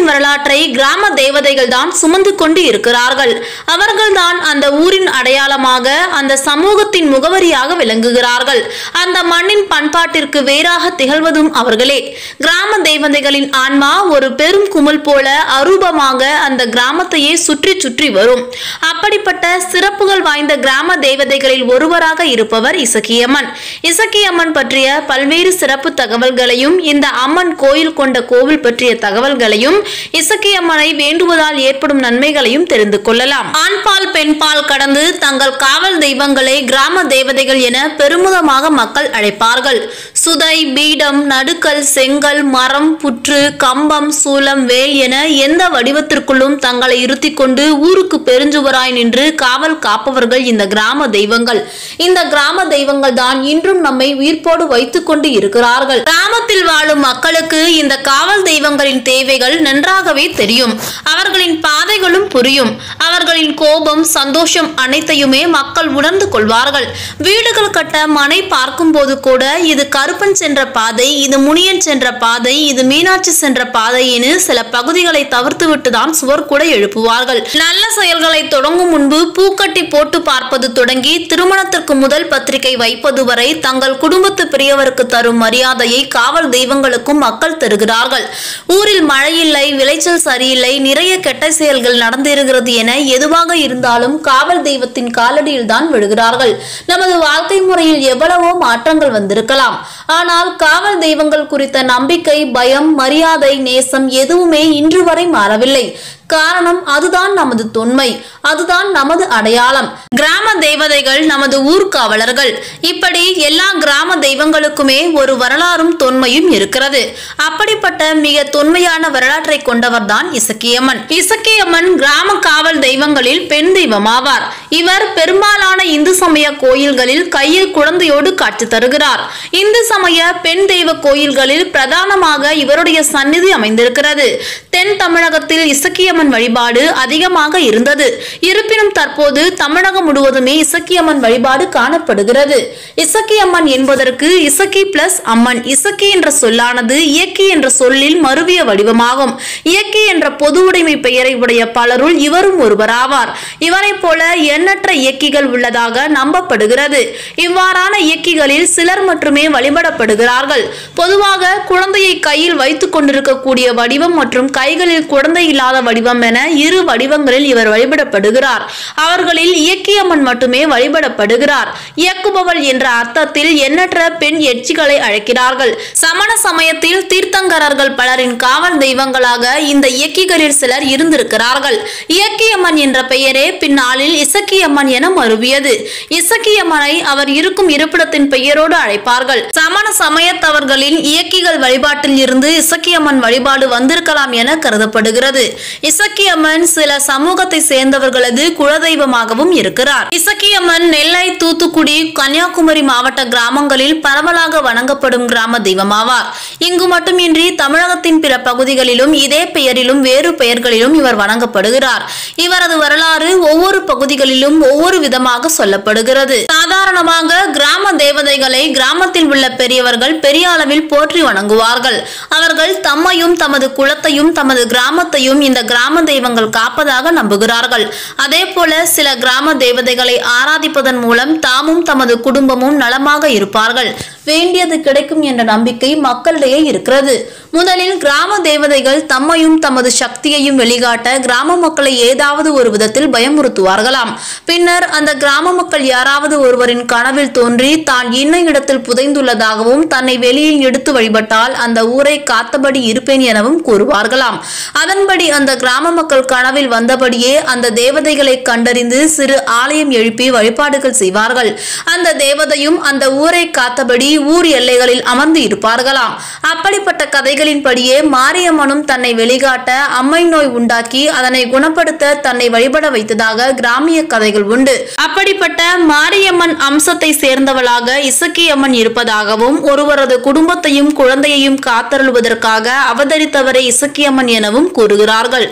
வரலாற்றை கிராம தேவதைகள் தான் சுமந்து கொண்டு இருக்கிறார்கள் அவர்கள்தான் அந்த ஊரின் அடையாளமாக அந்த சமூகத்தின் முகவரியாக விளங்குகிறார்கள் அந்த மண்ணின் பண்பாட்டிற்கு வேறாக திகழ்வதும் அவர்களே கிராம தேவதைகளின் ஆன்மா ஒரு பெரும் குமல் போல அரூபமாக அந்த கிராமத்தையே சுற்றி சுற்றி வரும் அப்படிப்பட்ட சிறப்புகள் வாய்ந்த கிராம தேவதைகளில் ஒருவராக இருப்பவர் இசக்கியம்மன் இசக்கியம்மன் பற்றிய பல்வேறு சிறப்பு தகவல்களையும் இந்த அம்மன் கோயில் கொண்ட கோவில் பற்றிய தகவல்களையும் இசக்கியம்மனை வேண்டுவதால் ஏற்படும் நன்மைகளையும் தெரிந்து கொள்ளலாம் ஆண்பால் பெண்பால் கடந்து தங்கள் காவல் தெய்வங்களை கிராம தேவதைகள் என பெருமிதமாக மக்கள் அழைப்பார்கள் சுதை பீடம் நடுக்கல் செங்கல் மரம் புற்று கம்பம் சூலம் வேல் என எந்த வடிவத்திற்குள்ளும் தங்களை இருத்திக் கொண்டு ஊருக்கு பெருஞ்சுவராய் நின்று காவல் காப்பவர்கள் இந்த கிராம தெய்வங்கள் இந்த கிராம தெய்வங்கள் தான் இன்றும் நம்மை உயிர்ப்போடு வைத்துக் கொண்டு இருக்கிறார்கள் கிராமத்தில் வாழும் மக்களுக்கு இந்த காவல் தெய்வங்களின் தேவைகள் நன்றாகவே தெரியும் அவர்களின் பாதைகளும் புரியும் அவர்களின் கோபம் சந்தோஷம் அனைத்தையுமே மக்கள் உணர்ந்து கொள்வார்கள் வீடுகள் கட்ட மனை பார்க்கும்போது கூட இது கருப்பன் சென்ற பாதை இது முனியன் சென்ற பாதை இது மீனாட்சி சென்ற பாதை என சில பகுதிகளை தவிர்த்துவிட்டு தான் சுவர் கூட எழுப்புவார்கள் நல்ல செயல்களை தொடங்கும் முன்பு பூக்கட்டி போட்டு பார்ப்பது தொடங்கி திருமணத்திற்கு முதல் பத்திரிகை வைப்பது வரை தங்கள் குடும்பத்து பெரியவருக்கு தரும் மரியாதையை காவல் தெய்வங்களுக்கும் மக்கள் தருகிறார்கள் ஊரில் மழையில்லை விளைச்சல் சரியில்லை நிறைய கெட்ட செயல்கள் நடந்திருக்கிறது என எதுவாக இருந்தாலும் காவல் தெய்வத்தின் காலடியில் தான் விழுகிறார்கள் நமது வாழ்க்கை முறையில் எவ்வளவோ மாற்றங்கள் வந்திருக்கலாம் ஆனால் காவல் தெய்வங்கள் குறித்த நம்பிக்கை பயம் மரியாதை நேசம் எதுவுமே இன்று வரை மாறவில்லை காரணம் அதுதான் நமது தொன்மை அதுதான் நமது அடையாளம் கிராம தேவதைகள் நமது ஊர்காவலர்கள் இப்படி எல்லா கிராம தெய்வங்களுக்குமே ஒரு வரலாறும் தொன்மையும் இருக்கிறது அப்படிப்பட்ட மிக தொன்மையான வரலாற்றை கொண்டவர் தான் இசக்கியம்மன் இசக்கியம்மன் கிராம காவல் தெய்வங்களில் பெண் தெய்வமாவார் இவர் பெரும்பாலான இந்து சமய கோயில்களில் கையில் குழந்தையோடு காட்சி தருகிறார் இந்து சமய பெண் தெய்வ கோயில்களில் பிரதானமாக இவருடைய சந்நிதி அமைந்திருக்கிறது தென் தமிழகத்தில் இசக்கியம்மன் வழிபாடு அதிகமாக இருந்தது இருப்பினும் தற்போது தமிழகம் முழுவதுமே இசக்கியம்மன் வழிபாடு காணப்படுகிறது இசக்கியம்மன் என்பதற்கு இசக்கி பிளஸ் அம்மன் இசக்கி என்ற சொல்லானது இயக்கி என்ற சொல்லில் மருவிய வடிவமாகும் இயக்கி என்ற பொது உடைமை பெயரை உடைய பலருள் இவரும் ஒருவராவார் இவரைப் போல எண்ணற்ற இயக்கிகள் உள்ளதாக நம்பப்படுகிறது இவ்வாறான இயக்கிகளில் சிலர் மட்டுமே வழிபடப்படுகிறார்கள் பொதுவாக குழந்தையை கையில் வைத்துக் கொண்டிருக்கக்கூடிய வடிவம் மற்றும் கைகளில் குழந்தை இல்லாத வடிவம் என இரு வடிவங்களில் இவர் வழிபடப்படுகிறார் அவர்களில் இயக்கியம்மன் மட்டுமே வழிபடப்படுகிறார் இயக்குபவள் என்ற அர்த்தத்தில் எண்ணற்ற பெண் எச்சிகளை அழைக்கிறார்கள் சமண சமயத்தில் தீர்த்தங்கரர்கள் பலரின் காவல் தெய்வங்களாக இந்த இயக்கிகளில் சிலர் இருந்திருக்கிறார்கள் இயக்கியம்மன் என்ற பெயரே பின்னாளில் இசக்கியம்மன் என மருவியது இசக்கியம்மனை அவர் இருக்கும் இருப்பிடத்தின் பெயரோடு அழைப்பார்கள் சமண சமயத்தவர்களின் இயக்கிகள் வழிபாட்டில் இருந்து இசக்கியம்மன் வழிபாடு வந்திருக்கலாம் என கருதப்படுகிறது இசக்கியம்மன் சில சமூகத்தை சேர்ந்தவர்களது குலதெய்வமாகவும் இருக்கிறார் இசக்கியம்மன் நெல்லை தூத்துக்குடி கன்னியாகுமரி மாவட்ட கிராமங்களில் பரவலாக வணங்கப்படும் கிராம தெய்வமாவார் இங்கு மட்டுமின்றி தமிழகத்தின் பிற பகுதிகளிலும் இதே பெயரிலும் வேறு பெயர்களிலும் இவர் வணங்கப்படுகிறார் இவரது வரலாறு ஒவ்வொரு பகுதிகளிலும் ஒவ்வொரு விதமாக சொல்லப்படுகிறது சாதாரணமாக கிராம தேவதைகளை கிராமத்தில் உள்ள பெரியவர்கள் பெரிய அளவில் போற்றி வணங்குவார்கள் அவர்கள் தம்மையும் தமது குலத்தையும் தமது கிராமத்தையும் இந்த கிராம தெய்வங்கள் காப்பதாக நம்புகிறார்கள் அதே போல சில கிராம தேவதைகளை ஆராதிப்பதன் மூலம் தாமும் தமது குடும்பமும் நலமாக இருப்பார்கள் வேண்டியது கிடைக்கும் என்ற நம்பிக்கை மக்களிடையே இருக்கிறது முதலில் கிராம தேவதைகள் தம்மையும் தமது சக்தியையும் வெளிக்காட்ட கிராம மக்களை ஏதாவது ஒரு விதத்தில் பயமுறுத்துவார்களாம் பின்னர் அந்த கிராம மக்கள் யாராவது ஒருவரின் கனவில் தோன்றி தான் இன்ன இடத்தில் புதைந்துள்ளதாகவும் தன்னை வெளியில் எடுத்து வழிபட்டால் அந்த ஊரை காத்தபடி இருப்பேன் எனவும் கூறுவார்களாம் அதன்படி அந்த கிராம மக்கள் கனவில் வந்தபடியே அந்த தேவதைகளை கண்டறிந்து சிறு ஆலயம் எழுப்பி வழிபாடுகள் செய்வார்கள் அந்த தேவதையும் அந்த ஊரை காத்தபடி ஊர் எல்லைகளில் அமர்ந்து இருப்பார்களாம் அப்படிப்பட்ட கதைகளின்படியே மாரியம்மனும் தன்னை வெளிகாட்ட அம்மை நோய் உண்டாக்கி அதனை குணப்படுத்த தன்னை வழிபட வைத்ததாக கிராமிய கதைகள் உண்டு அப்படிப்பட்ட மாரியம்மன் அம்சத்தை சேர்ந்தவளாக இசக்கியம்மன் இருப்பதாகவும் ஒருவரது குடும்பத்தையும் குழந்தையையும் காத்தருள்வதற்காக அவதரித்தவரை இசக்கியம்மன் எனவும் கூறுகிறார்கள்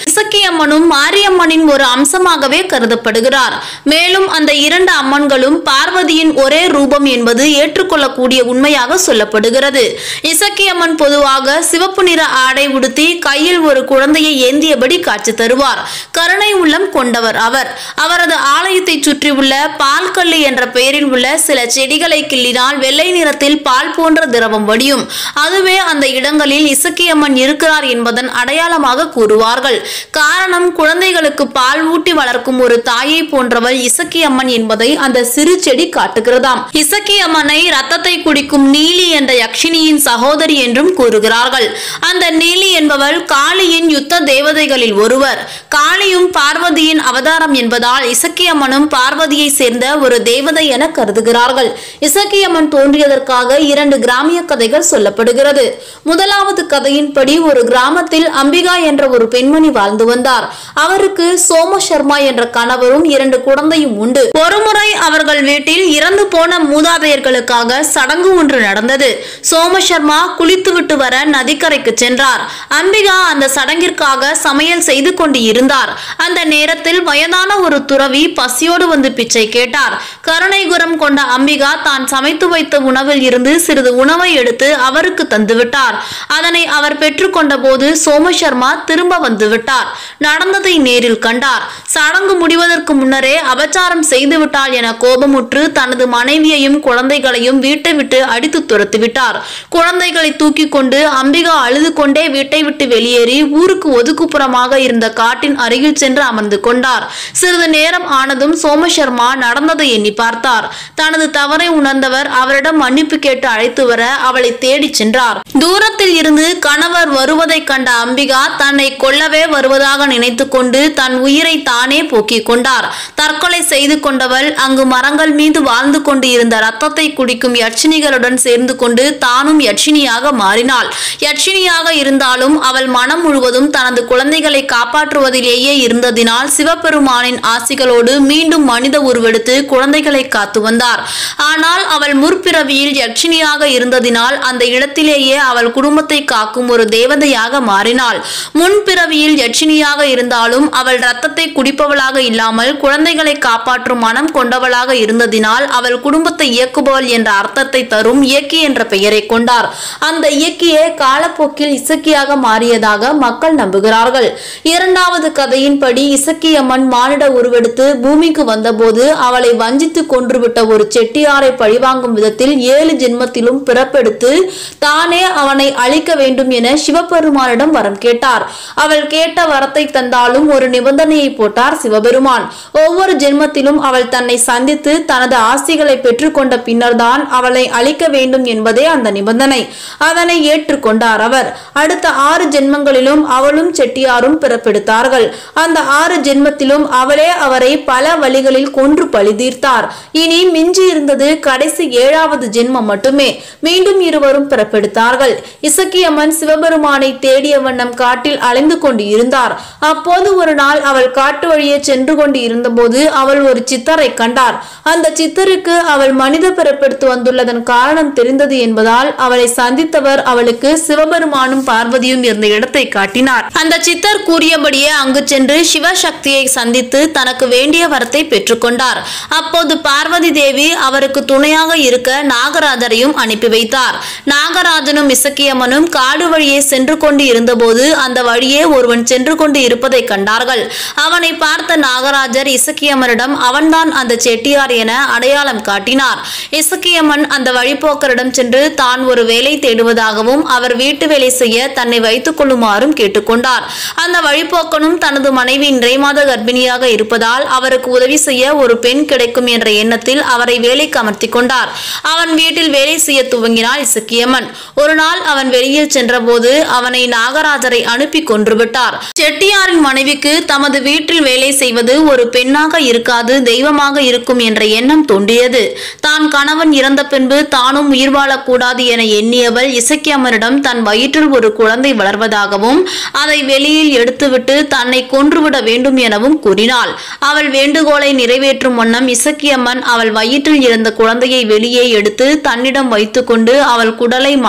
இசக்கியம்மனும் மாரியம்மனின் ஒரு அம்சமாகவே கருதப்படுகிறார் மேலும் அந்த இரண்டு அம்மன்களும் பார்வதியின் ஒரே ரூபம் என்பது ஏற்றுக்கொள்ளக்கூடிய உண்மையாக சொல்லப்படுகிறது இசக்கியம்மன் பொதுவாக சிவப்பு நிற ஆடை உடுத்தி கையில் ஒரு குழந்தையை ஏந்தியபடி காட்சி தருவார் கருணை உள்ளம் கொண்டவர் அவர் அவரது ஆலயத்தை சுற்றியுள்ள பால்கல்லு என்ற பெயரில் உள்ள சில செடிகளை கிள்ளினால் வெள்ளை நிறத்தில் பால் போன்ற திரவம் வடியும் அதுவே அந்த இடங்களில் இசக்கியம்மன் இருக்கிறார் என்பதன் அடையாளமாக கூறுவார்கள் காரணம் குழந்தைகளுக்கு பால் ஊட்டி வளர்க்கும் ஒரு தாயை போன்றவள் இசக்கியம்மன் என்பதை அந்த சிறு செடி காட்டுகிறதாம் இசக்கியம்மனை ரத்தத்தை குடிக்கும் நீலி என்ற யக்ஷினியின் சகோதரி என்றும் கூறுகிறார்கள் அந்த நீலி என்பவள் காளியின் யுத்த தேவதைகளில் ஒருவர் காளியும் பார்வதியின் அவதாரம் என்பதால் இசக்கியம்மனும் பார்வதியை சேர்ந்த ஒரு தேவதை என கருதுகிறார்கள் இசக்கியம்மன் தோன்றியதற்காக இரண்டு கிராமிய கதைகள் சொல்லப்படுகிறது முதலாவது கதையின்படி ஒரு கிராமத்தில் அம்பிகா என்ற ஒரு பெண்மணி வாழ்ந்து வந்தார் அவருக்கு சோம சர்மா என்ற கணவரும் இரண்டு குழந்தையும் உண்டு ஒருமுறை அவர்கள் வீட்டில் இறந்து போன மூதாதையர்களுக்காக சடங்கு ஒன்று நடந்தது சோம சர்மா குளித்துவிட்டு வர நதிக்கரைக்கு சென்றார் அம்பிகா அந்த சடங்கிற்காக சமையல் செய்து கொண்டு இருந்தார் அந்த நேரத்தில் வயதான ஒரு துறவி பசியோடு வந்து பிச்சை கேட்டார் கருணை குரம் கொண்ட அம்பிகா தான் சமைத்து வைத்த உணவில் இருந்து சிறிது உணவை எடுத்து அவருக்கு தந்துவிட்டார் அதனை அவர் பெற்றுக்கொண்ட போது சோமசர்மா திரும்ப வந்து விட்டார் நடந்ததை நேரில் கண்டார் சடங்கு முடிவதற்கு முன்னரே அபச்சாரம் செய்து விட்டாள் என கோபமுற்று தனது மனைவியையும் குழந்தைகளையும் வீட்டை விட்டு அடித்து துரத்து விட்டார் குழந்தைகளை தூக்கி கொண்டு அம்பிகா அழுது கொண்டே வீட்டை விட்டு வெளியேறி ஊருக்கு ஒதுக்குப்புறமாக இருந்த காட்டின் அருகில் சென்று அமர்ந்து கொண்டார் சிறிது நேரம் ஆனதும் சோமசர்மா நடந்ததை எண்ணி பார்த்தார் தனது தவறை உணர்ந்தவர் அவரிடம் மன்னிப்பு கேட்டு அழைத்து வர அவளை தேடிச் சென்றார் தூரத்தில் இருந்து கணவர் வருவதை கண்ட அம்பிகா தன்னை கொல்லவே வருவதாக நினைத்து கொண்டு தன் உயிரை தானே போக்கிக் கொண்டார் தற்கொலை செய்து கொண்டவள் அங்கு மரங்கள் மீது வாழ்ந்து கொண்டு இருந்த ரத்தத்தை குடிக்கும் யட்சினிகளுடன் சேர்ந்து கொண்டு தானும் யட்சினியாக மாறினாள் யட்சினியாக இருந்தாலும் அவள் மனம் முழுவதும் தனது குழந்தைகளை காப்பாற்றுவதிலேயே இருந்ததினால் சிவபெருமானின் ஆசிகளோடு மீண்டும் மனித உருவெடுத்து குழந்தைகளை காத்து வந்தார் ஆனால் அவள் முற்பிறவியில் யட்சினியாக இருந்ததினால் அந்த இடத்திலேயே அவள் குடும்பத்தை காக்கும் ஒரு தேவதையாக மாறினாள் முன்பிறவியில் யட்சினியாக இருந்தாலும் அவள் ரத்தத்தை குடிப்பவளாக இல்லாமல் குழந்தைகளை காப்பாற்றும் மனம் கொண்டவளாக இருந்ததினால் அவள் குடும்பத்தை இயக்குபவள் என்ற அர்த்தத்தை தரும் இயக்கி என்ற பெயரை கொண்டார் அந்த இயக்கியே காலப்போக்கில் இசக்கியாக மாறியதாக மக்கள் நம்புகிறார்கள் இரண்டாவது கதையின்படி இசக்கியம்மன் மானிட உருவெடுத்து பூமிக்கு வந்தபோது அவளை வஞ்சித்து கொன்றுவிட்ட ஒரு செட்டியாரை பழிவாங்கும் விதத்தில் ஏழு ஜென்மத்திலும் பிறப்பெடுத்து தானே அவனை அழிக்க வேண்டும் என சிவபெருமானிடம் வரம் கேட்டார் அவள் கேட்ட வரத்தை தந்தாலும் ஒரு நிபந்தனையை போட்டார் சிவபெருமான் ஒவ்வொரு ஜென்மத்திலும் அவள் தன்னை சந்தித்து தனது ஆசிகளை பெற்றுக்கொண்ட பின்னர்தான் அவளை அழிக்க வேண்டும் என்பதே அந்த நிபந்தனை அதனை ஏற்றுக்கொண்டார் அவர் அடுத்த ஆறு ஜென்மங்களிலும் அவளும் செட்டியாரும் பிறப்பெடுத்தார்கள் அந்த ஆறு ஜென்மத்திலும் அவளே அவரை பல வழிகளில் கொன்று பழி தீர்த்தார் இனி மிஞ்சி இருந்தது கடைசி ஏழாவது ஜென்மம் மட்டுமே மீண்டும் இருவரும் பிறப்பெடுத்தார்கள் இசக்கியம்மன் சிவபெருமானை தேடிய வண்ணம் காட்டில் அலைந்து கொண்டு இருந்தார் அப்போது ஒரு நாள் அவள் காட்டு வழியே சென்று கொண்டு இருந்தபோது அவள் ஒரு சித்தரை கண்டார் அந்த சித்தருக்கு அவள் மனித பிறப்பெடுத்து வந்துள்ளதன் காரணம் தெரிந்தது என்பதால் அவளை சந்தித்தவர் அவளுக்கு சிவபெருமானும் பார்வதியும் இருந்த இடத்தை காட்டினார் அந்த சித்தர் கூறியபடியே அங்கு சென்று சிவசக்தியை சந்தித்து தனக்கு வேண்டிய வரத்தை பெற்றுக்கொண்டார் அப்போது பார்வதி தேவி அவருக்கு துணையாக இருக்க நாகராஜரையும் அனுப்பி வைத்தார் நாகராஜனும் இசக்கியம்மனும் காடு வழியே சென்று கொண்டு இருந்தபோது அந்த வழியே ஒருவன் சென்று கொண்டு இருப்பதை கண்டார்கள் அவனை பார்த்த நாகராஜர் இசக்கியம்மனிடம் அவன்தான் அந்த செட்டியார் என அடையாளம் காட்டினார் இசக்கியம்மன் அந்த வழிபோக்கரிடம் சென்று தான் ஒரு வேலை தேடுவதாகவும் அவர் வீட்டு வேலை செய்ய தன்னை வைத்துக் கொள்ளுமாறும் கேட்டுக்கொண்டார் அந்த வழிபோக்கனும் தனது மனைவி நிறைமாத கர்ப்பிணியாக இருப்பதால் அவருக்கு உதவி செய்ய ஒரு பெண் கிடைக்கும் என்ற எண்ணத்தில் அவரை வேலைக்கு அமர்த்தி கொண்டார் அவன் வீட்டில் வேலை செய்ய துவங்கினாள் இசக்கியம்மன் ஒரு நாள் அவன் வெளியில் சென்றபோது அவனை நாகராஜரை அனுப்பி கொன்றுவிட்டார் செட்டியாரின் மனைவிக்கு தமது வீட்டில் வேலை செய்வது ஒரு பெண்ணாக இருக்காது தெய்வமாக இருக்கும் என்ற எண்ணம் தோன்றியது தான் கணவன் இறந்த பின்பு தானும் உயிர் வாழக்கூடாது என எண்ணியவள் இசக்கியம்மனிடம் தன் வயிற்றில் ஒரு குழந்தை வளர்வதாகவும் அதை வெளியில் எடுத்துவிட்டு தன்னை கொன்றுவிட வேண்டும் எனவும் கூறினாள் அவள் வேண்டுகோளை நிறைவேற்றும் வண்ணம் இசக்கியம்மன் அவள் வயிற்றில் இருந்த குழந்தையை வெளியே எடுத்து தன்னிடம் வைத்துக்கொண்டு அவள் குடலை மாலையாக்கி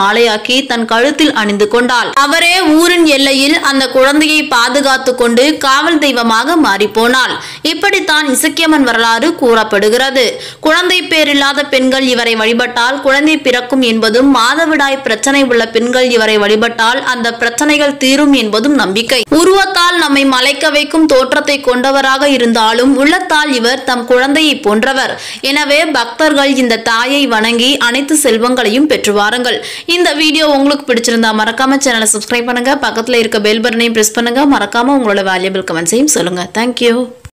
உருவாக்கி தன் கழுத்தில் அணிந்து கொண்டாள் அவரே ஊரின் எல்லையில் அந்த குழந்தையை பாதுகாத்து கொண்டு காவல் தெய்வமாக மாறிப்போனாள் இப்படித்தான் இசக்கியம்மன் வரலாறு கூறப்படுகிறது குழந்தை பேரில்லாத பெண்கள் இவரை வழிபட்டால் குழந்தை பிறக்கும் என்பதும் மாதவிடாய் பிரச்சனை உள்ள பெண்கள் இவரை வழிபட்டால் அந்த பிரச்சனைகள் தீரும் என்பதும் நம்பிக்கை உருவத்தால் நம்மை மலைக்க வைக்கும் தோற்றத்தை கொண்டவராக இருந்தாலும் உள்ளத்தால் இவர் தம் குழந்தையை போன்றவர் எனவே பக்தர்கள் இந்த தாயை வணங்கி அனைத்து செல்வங்களையும் பெற்று வாருங்கள் இந்த வீடியோ உங்களுக்கு பிடிச்சிருந்தா மறக்காம சேனலை சப்ஸ்கிரைப் பண்ணுங்க பக்கத்துல இருக்க பெல் பட்டனையும் பிரஸ் பண்ணுங்க மறக்காம உங்களோட வேல்யூபிள் கமெண்ட்ஸையும் சொல்லுங்க தேங்க்யூ